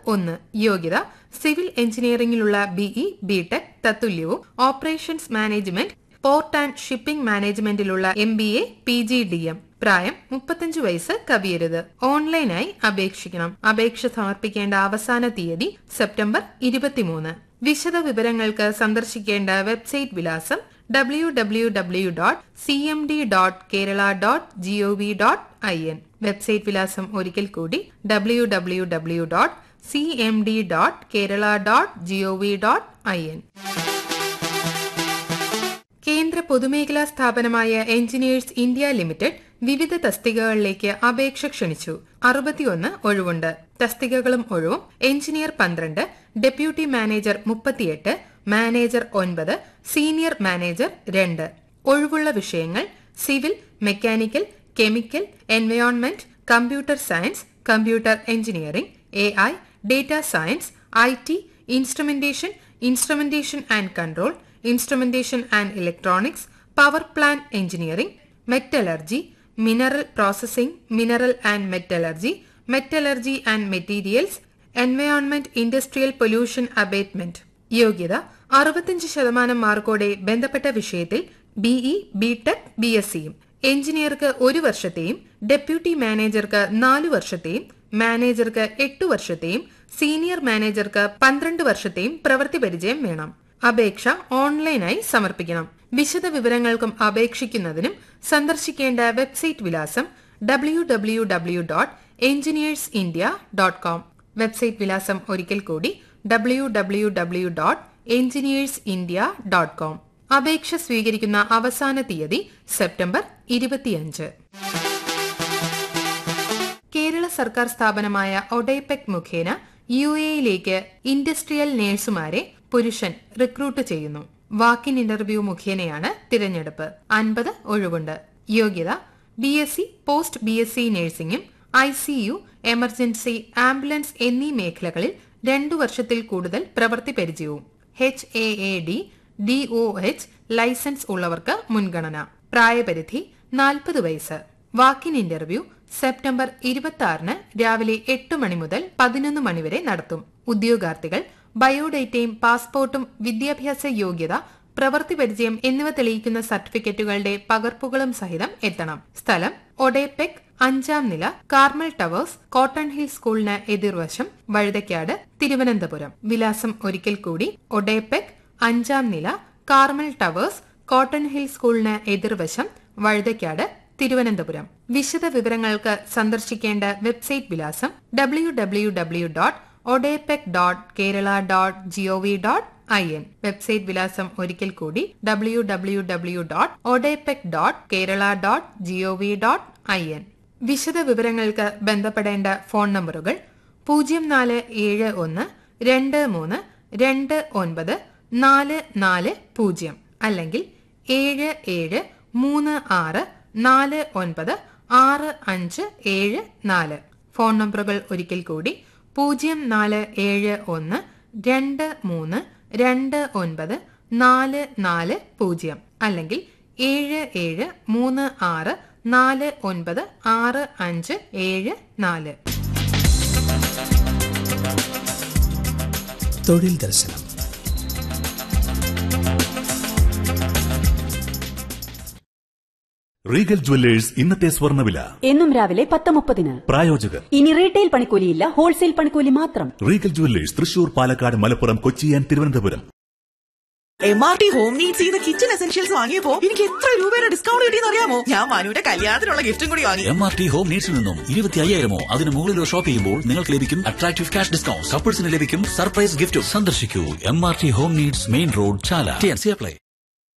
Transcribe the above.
ഒന്ന് യോഗ്യത സിവിൽ എഞ്ചിനീയറിംഗിലുള്ള ബിഇ ബിടെക് തത്തുല്യവും operations management port and shipping മാനേജ്മെന്റിലുള്ള M B A P G D M പ്രായം മുപ്പത്തഞ്ച് വയസ്സ് കവിയരുത് ഓൺലൈനായി അപേക്ഷിക്കണം അപേക്ഷ സമർപ്പിക്കേണ്ട അവസാന തീയതി സെപ്റ്റംബർ ഇരുപത്തിമൂന്ന് വിശദ വിവരങ്ങൾക്ക് സന്ദർശിക്കേണ്ട വെബ്സൈറ്റ് വിലാസം W W W dot C M D dot Kerala dot G O V dot I N website വിലാസം ഒരിക്കൽ കൂടി W W W dot C M D dot Kerala dot G O V dot I N കേന്ദ്ര പൊതുമേഖലാ സ്ഥാപനമായ engineers India limited വിവിധ തസ്തികകളിലേക്ക് അപേക്ഷ ക്ഷണിച്ചു അറുപത്തിയൊന്ന് ഒഴിവുണ്ട് തസ്തികകളും ഒഴിവും എഞ്ചിനീയർ പന്ത്രണ്ട് ഡെപ്യൂട്ടി മാനേജർ മുപ്പത്തിയെട്ട് മാനേജർ ഒൻപത് സീനിയർ മാനേജർ രണ്ട് ഒഴിവുള്ള വിഷയങ്ങൾ civil mechanical chemical environment computer science computer engineering A I data science I T instrumentation instrumentation and control instrumentation and electronics power plant engineering metallurgy mineral processing mineral and metallurgy metallurgy and materials environment industrial pollution abatement യോഗ്യത അറുപത്തിയഞ്ച് ശതമാനം മാർക്കോടെ ബന്ധപ്പെട്ട വിഷയത്തിൽ BE BTech B S സിയും എഞ്ചിനീയർക്ക് ഒരു വർഷത്തെയും deputy മാനേജർക്ക് നാലു വർഷത്തെയും മാനേജർക്ക് എട്ടു വർഷത്തെയും സീനിയർ മാനേജർക്ക് പന്ത്രണ്ട് വർഷത്തെയും പ്രവൃത്തി പരിചയം വേണം അപേക്ഷ ഓൺലൈനായി സമർപ്പിക്കണം വിശദ വിവരങ്ങൾക്കും അപേക്ഷിക്കുന്നതിനും സന്ദർശിക്കേണ്ട വെബ്സൈറ്റ് വിലാസം W W W dot engineers India dot com website വിലാസം ഒരിക്കൽ കൂടി W W W dot engineers India dot com അപേക്ഷ സ്വീകരിക്കുന്ന അവസാന തീയതി സെപ്റ്റംബർ ഇരുപത്തിയഞ്ച് കേരള സർക്കാർ സ്ഥാപനമായ ഒഡൈപെക് മുഖേന യു എയിലേക്ക് ഇൻഡസ്ട്രിയൽ നഴ്സുമാരെ പുരുഷൻ റിക്രൂട്ട് ചെയ്യുന്നു വാക്കിൻ ഇന്റർവ്യൂ മുഖേനയാണ് തിരഞ്ഞെടുപ്പ് അൻപത് ഒഴിവുണ്ട് യോഗ്യത B S C post B S C നഴ്സിംഗും I C U emergency ambulance എന്നീ മേഖലകളിൽ രണ്ടു വർഷത്തിൽ കൂടുതൽ പ്രവൃത്തി പരിചയവും H A A D D O H licence ഉള്ളവർക്ക് മുൻഗണന പ്രായപരിധി നാൽപ്പത് വയസ്സ് വാക്കിൻ ഇന്റർവ്യൂ സെപ്റ്റംബർ ഇരുപത്തി ആറിന് രാവിലെ എട്ട് മണി മുതൽ പതിനൊന്ന് മണിവരെ നടത്തും ഉദ്യോഗാർത്ഥികൾ ബയോഡേറ്റയും പാസ്പോർട്ടും വിദ്യാഭ്യാസ യോഗ്യത പ്രവൃത്തി പരിചയം എന്നിവ തെളിയിക്കുന്ന സർട്ടിഫിക്കറ്റുകളുടെ പകർപ്പുകളും സഹിതം എത്തണം സ്ഥലം ഒഡേപെക് അഞ്ചാം നില കാർമൽ ടവേഴ്സ് കോട്ടൺ ഹിൽ സ്കൂളിന് എതിർവശം വഴുതക്കാട് തിരുവനന്തപുരം വിലാസം ഒരിക്കൽ കൂടി ഒഡേപെക് അഞ്ചാം നില കാർമൽ ടവേഴ്സ് കോട്ടൺ ഹിൽ സ്കൂളിന് എതിർവശം വഴുതക്കാട് തിരുവനന്തപുരം വിശദ വിവരങ്ങൾക്ക് സന്ദർശിക്കേണ്ട വെബ്സൈറ്റ് വിലാസം W W W dot ODEPC dot Kerala dot GOV dot I N website വിലാസം ഒരിക്കൽ കൂടി W W W dot ODEPC dot Kerala dot GOV dot I N വിശദ വിവരങ്ങൾക്ക് ബന്ധപ്പെടേണ്ട ഫോൺ നമ്പറുകൾ പൂജ്യം നാല് ഏഴ് ഒന്ന് രണ്ട് മൂന്ന് രണ്ട് ഒൻപത് നാല് നാല് പൂജ്യം അല്ലെങ്കിൽ ഏഴ് ഏഴ് മൂന്ന് ആറ് നാല് ഒൻപത് ആറ് അഞ്ച് ഏഴ് നാല് ഫോൺ നമ്പറുകൾ ഒരിക്കൽ കൂടി പൂജ്യം നാല് ഏഴ് ഒന്ന് രണ്ട് മൂന്ന് രണ്ട് ഒൻപത് നാല് നാല് പൂജ്യം അല്ലെങ്കിൽ ഏഴ് ഏഴ് മൂന്ന് ആറ് നാല് ഒൻപത് ആറ് അഞ്ച് ഏഴ് നാല് തൊഴിൽ ദർശനം റീഗൽ ജുവല്ലേഴ്സ് ഇന്നത്തെ സ്വർണ്ണവില എന്നും രാവിലെ പത്ത് മുപ്പതിന് പ്രായോജകർ ഇനി റീറ്റെയിൽ പണിക്കൂലിയില്ല ഹോൾസെയിൽ പണിക്കൂലി മാത്രം Regal jewellers Thrissur Palakkad Malappuram Kochi and Thiruvananthapuram M R T home needs ചെയ്ത കിച്ചൺ എസെൻഷ്യൽസ് വാങ്ങിയപ്പോ എനിക്ക് എത്ര രൂപയുടെ ഡിസ്കൗണ്ട് കിട്ടിയെന്ന് അറിയാമോ ഞാൻ മനുവിന്റെ കല്യാണത്തിനുള്ള ഗിഫ്റ്റും കൂടി വാങ്ങി എം ആർ ടി ഹോം നീഡ്സിൽ നിന്നും ഇരുപത്തി അയ്യായിരമോ അതിന് മുകളിലോ ഷോപ്പ് ചെയ്യുമ്പോൾ നിങ്ങൾക്ക് ലഭിക്കും അട്രാക്റ്റീവ് ക്യാഷ് ഡിസ്കൗണ്ട് കപ്പിൾസിന് ലഭിക്കും സർപ്രൈസ് ഗിഫ്റ്റും സന്ദർശിക്കൂ M R T home needs main road Chala T apply